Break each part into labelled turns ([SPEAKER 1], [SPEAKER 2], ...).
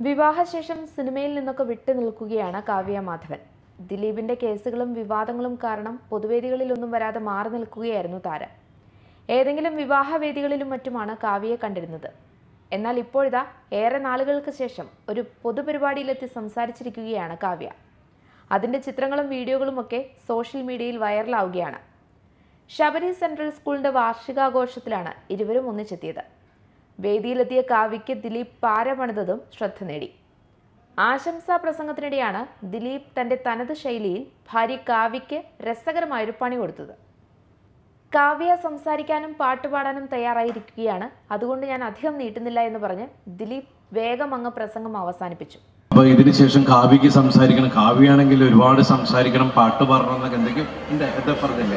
[SPEAKER 1] വിവാഹശേഷം സിനിമയിൽ നിന്നൊക്കെ വിട്ടു നിൽക്കുകയാണ് കാവ്യ മാധവൻ ദിലീപിന്റെ കേസുകളും വിവാദങ്ങളും കാരണം പൊതുവേദികളിലൊന്നും വരാതെ മാറി നിൽക്കുകയായിരുന്നു താരം ഏതെങ്കിലും വിവാഹവേദികളിലും മറ്റുമാണ് കാവ്യയെ കണ്ടിരുന്നത് എന്നാൽ ഇപ്പോഴിതാ ഏറെ നാളുകൾക്ക് ശേഷം ഒരു പൊതുപരിപാടിയിലെത്തി സംസാരിച്ചിരിക്കുകയാണ് കാവ്യ അതിന്റെ ചിത്രങ്ങളും വീഡിയോകളും ഒക്കെ സോഷ്യൽ മീഡിയയിൽ വൈറലാവുകയാണ് ശബരി സെൻട്രൽ സ്കൂളിന്റെ വാർഷികാഘോഷത്തിലാണ് ഇരുവരും ഒന്നിച്ചെത്തിയത് വേദിയിലെത്തിയ കാവ്യയ്ക്ക് ദിലീപ് പാര പണിതതും ശ്രദ്ധ നേടി ആശംസാ പ്രസംഗത്തിനിടെയാണ് ദിലീപ് തന്റെ തനത് ശൈലിയിൽ ഭാര്യ കാവ്യയ്ക്ക് രസകരമായൊരു പണി കൊടുത്തത് കാവ്യ സംസാരിക്കാനും പാട്ടുപാടാനും തയ്യാറായിരിക്കുകയാണ് അതുകൊണ്ട് ഞാൻ അധികം നീട്ടുന്നില്ല എന്ന് പറഞ്ഞ് ദിലീപ് വേഗം അങ്ങ് പ്രസംഗം അവസാനിപ്പിച്ചു
[SPEAKER 2] അപ്പൊ ഇതിനുശേഷം കാവ്യക്ക് സംസാരിക്കണം കാവ്യാണെങ്കിൽ ഒരുപാട് സംസാരിക്കണം പാട്ട് പാടണം എന്നൊക്കെ എന്തൊക്കെയോ ഉണ്ട് എന്താ പറഞ്ഞില്ലേ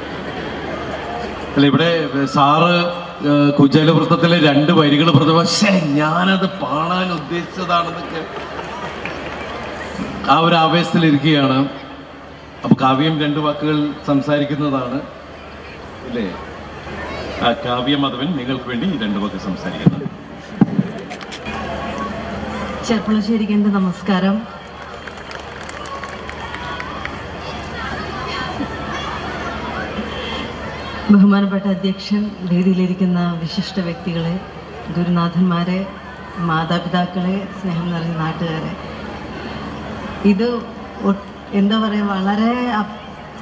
[SPEAKER 2] അല്ല ഇവിടെ സാറ് ഏഹ്, കുചേലവൃത്തത്തിലെ രണ്ട് വരികൾ പ്രഥമ പക്ഷേ ഞാനത് പാടാൻ ഉദ്ദേശിച്ചതാണെന്നൊക്കെ ആ ഒരു ആവേശത്തിലിരിക്കുകയാണ് അപ്പൊ കാവ്യം രണ്ട് വാക്കുകൾ സംസാരിക്കുന്നതാണ് ഇല്ലേ ആ കാവ്യ മാധവൻ നിങ്ങൾക്ക് വേണ്ടി രണ്ട് വാക്ക് സംസാരിക്കുന്നത്
[SPEAKER 3] ചെർപ്പളശ്ശേരിക്ക് എൻ്റെ നമസ്കാരം ബഹുമാനപ്പെട്ട അധ്യക്ഷൻ വേദിയിലിരിക്കുന്ന വിശിഷ്ട വ്യക്തികളെ ഗുരുനാഥന്മാരെ മാതാപിതാക്കളെ സ്നേഹം നിറഞ്ഞ നാട്ടുകാരെ ഇത് ഒ- എന്താ പറയുക വളരെ അപ്-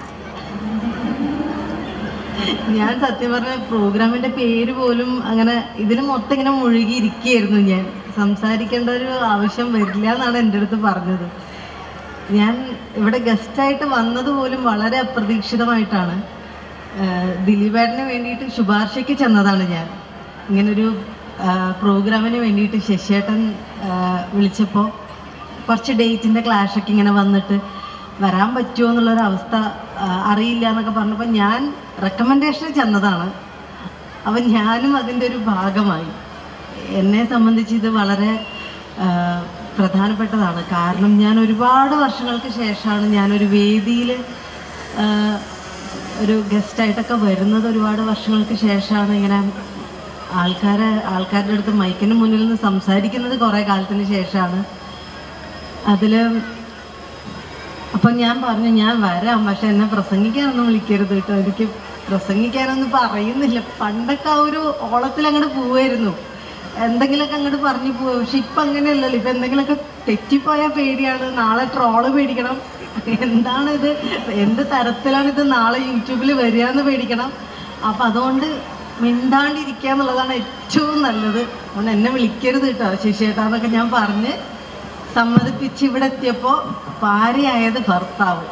[SPEAKER 3] ഞാൻ സത്യം പറഞ്ഞ പ്രോഗ്രാമിന്റെ പേര് പോലും അങ്ങനെ ഇതിന് മൊത്തം ഇങ്ങനെ മുഴുകിയിരിക്കുകയായിരുന്നു ഞാൻ സംസാരിക്കേണ്ട ഒരു ആവശ്യം വരില്ല എന്നാണ് എൻ്റെ അടുത്ത് പറഞ്ഞത് ഞാൻ ഇവിടെ ഗസ്റ്റായിട്ട് വന്നത് പോലും വളരെ അപ്രതീക്ഷിതമായിട്ടാണ് ആഹ് ദിലീപേട്ടന് വേണ്ടിയിട്ട് ശുപാർശയ്ക്ക് ചെന്നതാണ് ഞാൻ ഇങ്ങനൊരു ആഹ് പ്രോഗ്രാമിന് വേണ്ടിയിട്ട് ശശിയേട്ടൻ ആഹ് വിളിച്ചപ്പോൾ കുറച്ച് ഡേറ്റിൻ്റെ ക്ലാഷൊക്കെ ഇങ്ങനെ വന്നിട്ട് വരാൻ പറ്റുമോ എന്നുള്ളൊരവസ്ഥ ആഹ് അറിയില്ല എന്നൊക്കെ പറഞ്ഞപ്പോൾ ഞാൻ റെക്കമെൻഡേഷന് ചെന്നതാണ് അപ്പം ഞാനും അതിൻ്റെ ഒരു ഭാഗമായി എന്നെ സംബന്ധിച്ച് ഇത് വളരെ ആഹ് പ്രധാനപ്പെട്ടതാണ് കാരണം ഞാൻ ഒരുപാട് വർഷങ്ങൾക്ക് ശേഷമാണ് ഞാനൊരു വേദിയിൽ ഒരു ഗസ്റ്റായിട്ടൊക്കെ വരുന്നത് ഒരുപാട് വർഷങ്ങൾക്ക് ശേഷമാണ് ഇങ്ങനെ ആൾക്കാരെ ആൾക്കാരുടെ അടുത്ത് മൈക്കിന് മുന്നിൽ നിന്ന് സംസാരിക്കുന്നത് കുറേ കാലത്തിന് ശേഷമാണ് അതിൽ അപ്പം ഞാൻ പറഞ്ഞു ഞാൻ വരാം പക്ഷെ എന്നെ പ്രസംഗിക്കാനൊന്നും വിളിക്കരുത് കേട്ടോ എനിക്ക് പ്രസംഗിക്കാനൊന്നും പറയുന്നില്ല പണ്ടൊക്കെ ആ ഒരു ഓളത്തിൽ അങ്ങോട്ട് പോവായിരുന്നു എന്തെങ്കിലുമൊക്കെ അങ്ങോട്ട് പറഞ്ഞു പോവും പക്ഷെ ഇപ്പം അങ്ങനെയല്ലല്ലോ ഇപ്പം എന്തെങ്കിലുമൊക്കെ തെറ്റിപ്പോയാൽ പേടിയാണ് നാളെ ട്രോള് പേടിക്കണം എന്താണിത് എന്ത് തരത്തിലാണ് ഇത് നാളെ യൂട്യൂബിൽ വരിക എന്ന് പേടിക്കണം അപ്പം അതുകൊണ്ട് മിണ്ടാണ്ടിരിക്കുക എന്നുള്ളതാണ് ഏറ്റവും നല്ലത് അതുകൊണ്ട് എന്നെ വിളിക്കരുത് കേട്ടോ ശശിയേട്ടാന്നൊക്കെ ഞാൻ പറഞ്ഞ് സമ്മതിപ്പിച്ച് ഇവിടെ എത്തിയപ്പോൾ ഭാര്യയായത് ഭർത്താവ്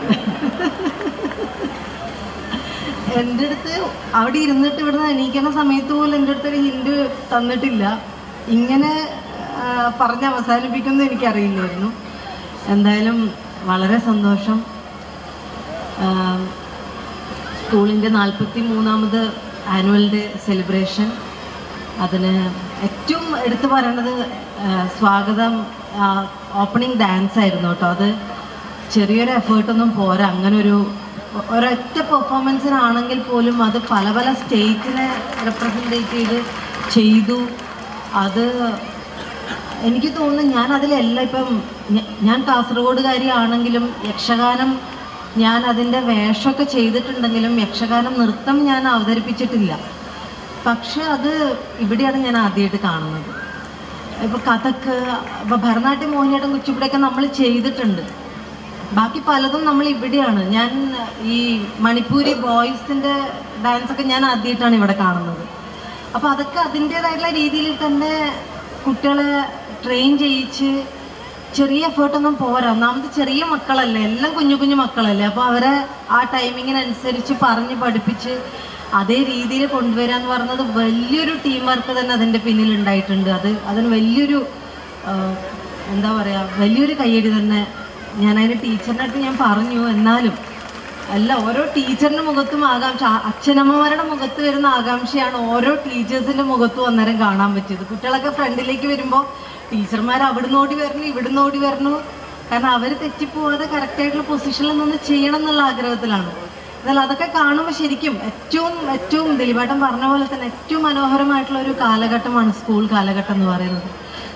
[SPEAKER 3] എൻ്റെ അടുത്ത് അവിടെ ഇരുന്നിട്ട് ഇവിടുന്ന് എണീക്കുന്ന സമയത്ത് പോലും എൻ്റെ അടുത്തൊരു ഹിൻഡ് തന്നിട്ടില്ല ഇങ്ങനെ ആ, പറഞ്ഞ് അവസാനിപ്പിക്കുമെന്ന് എനിക്കറിയില്ലായിരുന്നു എന്തായാലും വളരെ സന്തോഷം ആ, സ്കൂളിൻ്റെ നാൽപ്പത്തി മൂന്നാമത് ആനുവൽ ഡേ സെലിബ്രേഷൻ അതിന് ഏറ്റവും എടുത്തു പറയേണ്ടത് ആ, സ്വാഗതം ഓപ്പണിംഗ് ഡാൻസ് ആയിരുന്നു കേട്ടോ അത് ചെറിയൊരു എഫേർട്ടൊന്നും പോരാ അങ്ങനെ ഒരു ഒരൊറ്റ പെർഫോമൻസിനാണെങ്കിൽ പോലും അത് പല പല സ്റ്റേറ്റിനെ റെപ്രസെൻറ്റേറ്റ് ചെയ്ത് ചെയ്തു അത് എനിക്ക് തോന്നുന്നു ഞാൻ അതിലെല്ലാം ഇപ്പം ഞ- ഞാൻ കാസർഗോഡുകാരി ആണെങ്കിലും യക്ഷഗാനം ഞാൻ അതിൻ്റെ വേഷമൊക്കെ ചെയ്തിട്ടുണ്ടെങ്കിലും യക്ഷഗാനം നൃത്തം ഞാൻ അവതരിപ്പിച്ചിട്ടില്ല പക്ഷെ അത് ഇവിടെയാണ് ഞാൻ ആദ്യമായിട്ട് കാണുന്നത് ഇപ്പോൾ കഥക്ക് ഇപ്പോൾ ഭരതനാട്യം മോഹിനിയാട്ടം കുച്ചിപ്പുടിയൊക്കെ നമ്മൾ ചെയ്തിട്ടുണ്ട് ബാക്കി പലതും നമ്മൾ ഇവിടെയാണ് ഞാൻ ഈ മണിപ്പൂരി ബോയ്സിൻ്റെ ഡാൻസൊക്കെ ഞാൻ ആദ്യമായിട്ടാണ് ഇവിടെ കാണുന്നത് അപ്പോൾ അതൊക്കെ അതിൻ്റേതായിട്ടുള്ള രീതിയിൽ തന്നെ കുട്ടികളെ ട്രെയിൻ ചെയ്യിച്ച് ചെറിയ എഫേർട്ടൊന്നും പോരാ ഒന്നാമത് ചെറിയ മക്കളല്ലേ എല്ലാം കുഞ്ഞു കുഞ്ഞു മക്കളല്ലേ അപ്പോൾ അവരെ ആ ടൈമിങ്ങിനനുസരിച്ച് പറഞ്ഞ് പഠിപ്പിച്ച് അതേ രീതിയിൽ കൊണ്ടുവരിക എന്ന് പറയുന്നത് വലിയൊരു ടീം വർക്ക് തന്നെ അതിൻ്റെ പിന്നിൽ ഉണ്ടായിട്ടുണ്ട് അത് അതിന് വലിയൊരു ആ, എന്താ പറയുക വലിയൊരു കയ്യടി തന്നെ ഞാൻ അതിന് ടീച്ചറിൻ്റെ അടുത്ത് ഞാൻ പറഞ്ഞു എന്നാലും അല്ല ഓരോ ടീച്ചറിന്റെ മുഖത്തും ആകാംക്ഷ ആ- അച്ഛനമ്മമാരുടെ മുഖത്ത് വരുന്ന ആകാംക്ഷയാണ് ഓരോ ടീച്ചേഴ്സിന്റെ മുഖത്തും അന്നേരം കാണാൻ പറ്റിയത് കുട്ടികളൊക്കെ ഫ്രണ്ടിലേക്ക് വരുമ്പോൾ ടീച്ചർമാർ അവിടുന്ന് ഓടി വരണു ഇവിടുന്ന് ഓടി വരണു കാരണം അവർ തെറ്റിപ്പോവാതെ കറക്റ്റായിട്ടുള്ള പൊസിഷനിൽ നിന്ന് ചെയ്യണം എന്നുള്ള ആഗ്രഹത്തിലാണ് എന്നാൽ അതൊക്കെ കാണുമ്പോൾ ശരിക്കും ഏറ്റവും ഏറ്റവും ദിലീപേട്ടൻ പറഞ്ഞ പോലെ തന്നെ ഏറ്റവും മനോഹരമായിട്ടുള്ള ഒരു കാലഘട്ടമാണ് സ്കൂൾ കാലഘട്ടം എന്ന് പറയുന്നത്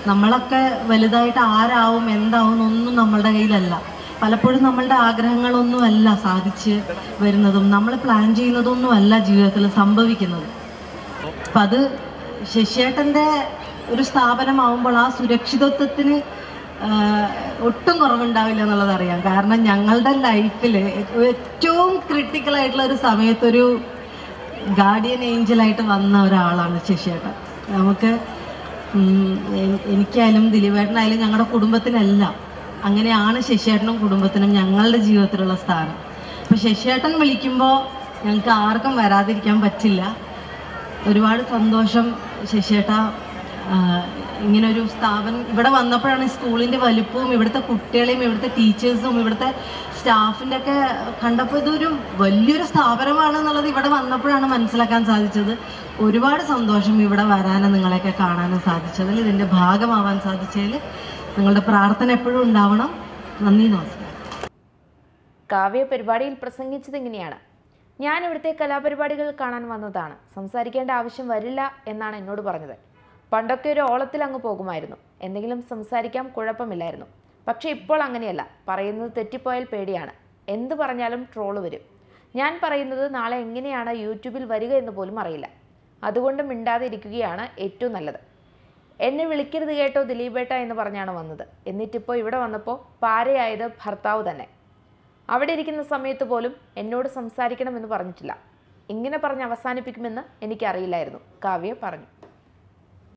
[SPEAKER 3] നമ്മളൊക്കെ വലുതായിട്ട് ആരാവും എന്താവും എന്നൊന്നും നമ്മളുടെ കയ്യിലല്ല പലപ്പോഴും നമ്മളുടെ ആഗ്രഹങ്ങളൊന്നും അല്ല സാധിച്ച് വരുന്നതും നമ്മൾ പ്ലാൻ ചെയ്യുന്നതൊന്നും അല്ല ജീവിതത്തിൽ സംഭവിക്കുന്നത് അപ്പം അത് ശശിയേട്ടൻ്റെ ഒരു സ്ഥാപനമാവുമ്പോൾ ആ സുരക്ഷിതത്വത്തിന് ആഹ്, ഒട്ടും കുറവുണ്ടാവില്ല എന്നുള്ളത് അറിയാം കാരണം ഞങ്ങളുടെ ലൈഫിൽ ഏറ്റവും ക്രിട്ടിക്കൽ ആയിട്ടുള്ള ഒരു സമയത്തൊരു ഗാർഡിയൻ ഏഞ്ചലായിട്ട് വന്ന ഒരാളാണ് ശശിയേട്ടൻ നമുക്ക് ഉം, എ- എനിക്കായാലും ദിലീപേട്ടനായാലും ഞങ്ങളുടെ കുടുംബത്തിനെല്ലാം അങ്ങനെയാണ് ശശിയേട്ടനും കുടുംബത്തിനും ഞങ്ങളുടെ ജീവിതത്തിലുള്ള സ്ഥാനം അപ്പോൾ ശശിയേട്ടൻ വിളിക്കുമ്പോൾ ഞങ്ങൾക്ക് ആർക്കും വരാതിരിക്കാൻ പറ്റില്ല ഒരുപാട് സന്തോഷം ശശിയേട്ട ഇങ്ങനെ ഒരു സ്ഥാപനം ഇവിടെ വന്നപ്പോഴാണ് ഈ സ്കൂളിൻ്റെ വലുപ്പവും ഇവിടുത്തെ കുട്ടികളെയും ഇവിടുത്തെ ടീച്ചേഴ്സും ഇവിടുത്തെ സ്റ്റാഫിൻ്റെ ഒക്കെ കണ്ടപ്പോൾ ഇതൊരു വലിയൊരു സ്ഥാപനമാണ് എന്നുള്ളത് ഇവിടെ വന്നപ്പോഴാണ് മനസ്സിലാക്കാൻ സാധിച്ചത് ഒരുപാട് സന്തോഷം ഇവിടെ വരാനും നിങ്ങളെയൊക്കെ കാണാനും സാധിച്ചതിൽ ഇതിൻ്റെ ഭാഗമാവാൻ സാധിച്ചതിൽ നിങ്ങളുടെ പ്രാർത്ഥന എപ്പോഴും ഉണ്ടാവണം നന്ദി നമസ്കാരം
[SPEAKER 1] കാവ്യ പരിപാടിയിൽ പ്രസംഗിച്ചത് ഇങ്ങനെയാണ് ഞാൻ ഇവിടുത്തെ കലാപരിപാടികൾ കാണാൻ വന്നതാണ് സംസാരിക്കേണ്ട ആവശ്യം വരില്ല എന്നാണ് എന്നോട് പറഞ്ഞത് പണ്ടൊക്കെ ഒരു ഓളത്തിൽ അങ്ങ് പോകുമായിരുന്നു എന്തെങ്കിലും സംസാരിക്കാം കുഴപ്പമില്ലായിരുന്നു പക്ഷേ ഇപ്പോൾ അങ്ങനെയല്ല പറയുന്നത് തെറ്റിപ്പോയാൽ പേടിയാണ് എന്ത് പറഞ്ഞാലും ട്രോള് വരും ഞാൻ പറയുന്നത് നാളെ എങ്ങനെയാണ് യൂട്യൂബിൽ വരിക എന്ന് പോലും അറിയില്ല അതുകൊണ്ട് മിണ്ടാതെ ഇരിക്കുകയാണ് ഏറ്റവും നല്ലത് എന്നെ വിളിക്കരുത് കേട്ടോ ദിലീപേട്ട എന്ന് പറഞ്ഞാണ് വന്നത് എന്നിട്ടിപ്പോൾ ഇവിടെ വന്നപ്പോൾ പാരയായത് ഭർത്താവ് തന്നെ അവിടെ ഇരിക്കുന്ന സമയത്ത് പോലും എന്നോട് സംസാരിക്കണമെന്ന് പറഞ്ഞിട്ടില്ല ഇങ്ങനെ പറഞ്ഞ് അവസാനിപ്പിക്കുമെന്ന് എനിക്കറിയില്ലായിരുന്നു കാവ്യ പറഞ്ഞു